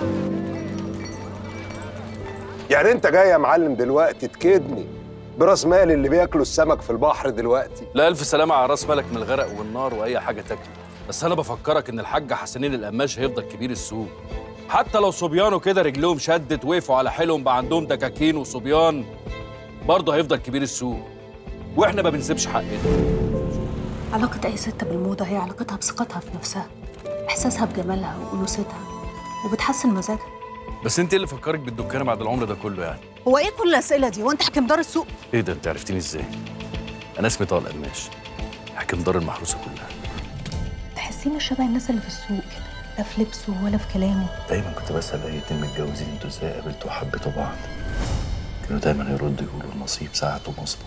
يعني انت جاي يا معلم دلوقتي تكدني براس مال اللي بياكلوا السمك في البحر دلوقتي لا الف سلامه على راس مالك من الغرق والنار واي حاجه تاكله بس انا بفكرك ان الحاج حسنين القماش هيفضل كبير السوق حتى لو صبيانه كده رجلهم شدت وقفوا على حيلهم بقى عندهم دكاكين وصبيان برضه هيفضل كبير السوق واحنا ما بنسيبش حقنا علاقة أي ست بالموضة هي علاقتها بثقتها في نفسها إحساسها بجمالها وأنوثتها وبتحسن مزاجها بس انت إيه اللي فكرك بالدكان بعد العمر ده كله يعني هو إيه كل الأسئلة دي؟ هو أنت حكم دار السوق؟ ايه ده انت عرفتيني ازاي انا اسمي طارق قماش حاكم دار المحروسه كلها تحسيني شبه الناس اللي في السوق كده لا في لبسه ولا في كلامه دايما كنت بسأل أي اتنين متجوزين انتوا ازاي قابلتوا وحبيتوا بعض كانوا دايما يردوا يقولوا النصيب ساعته مظبوط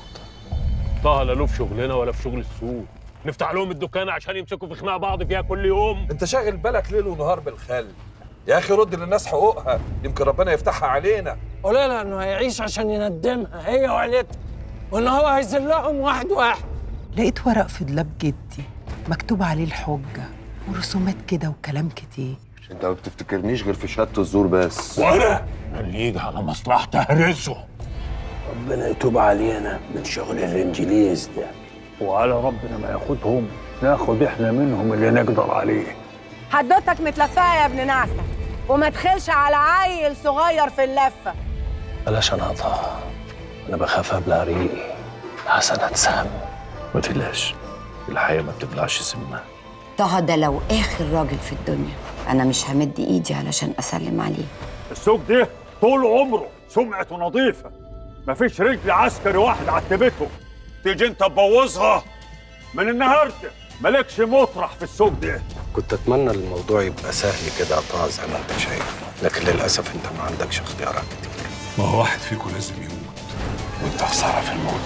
طه لا له في شغلنا ولا في شغل السوق نفتح لهم الدكان عشان يمسكوا في خناق بعض فيها كل يوم انت شاغل بالك ليل ونهار بالخل يا اخي رد للناس حقوقها يمكن ربنا يفتحها علينا قولي لها انه هيعيش عشان يندمها هي وعيلتها وان هو هيذلهم واحد واحد لقيت ورق في دولاب جدي مكتوب عليه الحجة ورسومات كده وكلام كتير انت ما بتفتكرنيش غير في شهاده الزور بس وانا اللي يجي على مصلحته هرسه ربنا يتوب علينا من شغل الانجليز ده وعلى ربنا ما ياخدهم ناخد احنا منهم اللي نقدر عليه حدوتك متلفقه يا ابن نعسه وما تخلش على عيل صغير في اللفه بلاش انا طه انا بخاف ابلع ريقي حسن هتسام ما تقلقش الحياة ما بتبلعش سمها طه ده لو آخر راجل في الدنيا أنا مش همد إيدي علشان أسلم عليه السوق ده طول عمره سمعته نظيفة مفيش رجل عسكري واحد عتبته تيجي انت تبوظها من النهارده مالكش مطرح في السوق ده كنت اتمنى الموضوع يبقى سهل كده يا طه زي ما انت شايف لكن للاسف انت ما عندكش اختيارات كتير ما هو واحد فيكم لازم يموت وانت خساره في الموت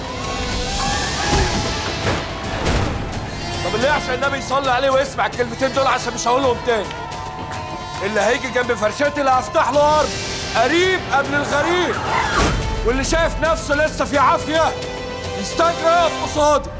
طب اللي عشان النبي يصلي عليه ويسمع الكلمتين دول عشان مش هقولهم تاني اللي هيجي جنب فرشتي اللي هفتح له ارض قريب قبل الغريب واللي شايف نفسه لسه في عافيه يستجري يقف قصادي